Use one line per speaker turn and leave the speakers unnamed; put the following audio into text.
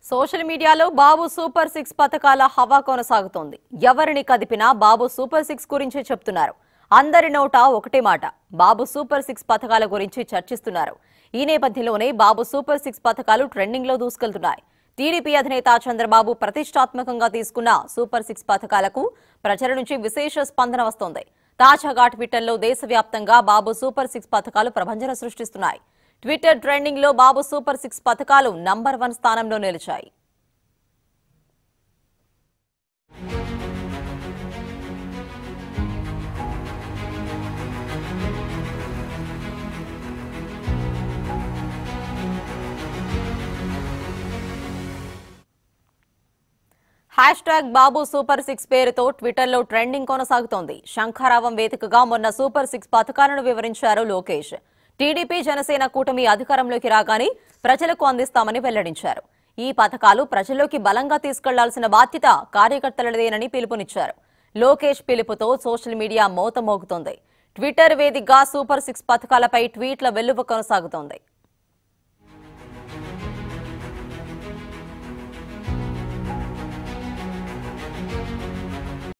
social మీడియాలో బాబు super six పథకాల హవా కొనసాగుతోంది ఎవరిని కదిపినా బాబు సూపర్ సిక్స్ గురించే చెప్తున్నారు అందరి నోట ఒకటే మాట బాబు సూపర్ సిక్స్ పథకాల గురించి చర్చిస్తున్నారు ఈ నేపథ్యంలోనే బాబు సూపర్ సిక్స్ పథకాలు ట్రెండింగ్ లో దూసుకెళ్తున్నాయి టీడీపీ అధినేత చంద్రబాబు ప్రతిష్టాత్మకంగా తీసుకున్న సూపర్ సిక్స్ పథకాలకు ప్రజల నుంచి విశేష స్పందన వస్తోంది తాజాగా ట్విట్టర్లో దేశవ్యాప్తంగా బాబు సూపర్ సిక్స్ పథకాలు ప్రభంజన సృష్టిస్తున్నాయి ట్విట్టర్ ట్రెండింగ్ లో బాబు సూపర్ సిక్స్ పథకాలు నంబర్ వన్ స్థానంలో నిలిచాయి hashtag Babu super six పేరుతో ట్విట్టర్లో ట్రెండింగ్ కొనసాగుతోంది శంఖారావం వేదికగా మొన్న సూపర్ సిక్స్ పథకాలను వివరించారు లోకేష్ టీడీపీ జనసేన కూటమి అధికారంలోకి రాగానే ప్రజలకు అందిస్తామని వెల్లడించారు ఈ పథకాలు ప్రజల్లోకి బలంగా తీసుకెళ్లాల్సిన బాధ్యత కార్యకర్తలదేనని పిలుపునిచ్చారు లోకేష్ పిలుపుతో సోషల్ మీడియా మోత మోగుతోంది ట్విట్టర్ వేదికగా సూపర్ సిక్స్ పథకాలపై ట్వీట్ల వెల్లువ కొనసాగుతోంది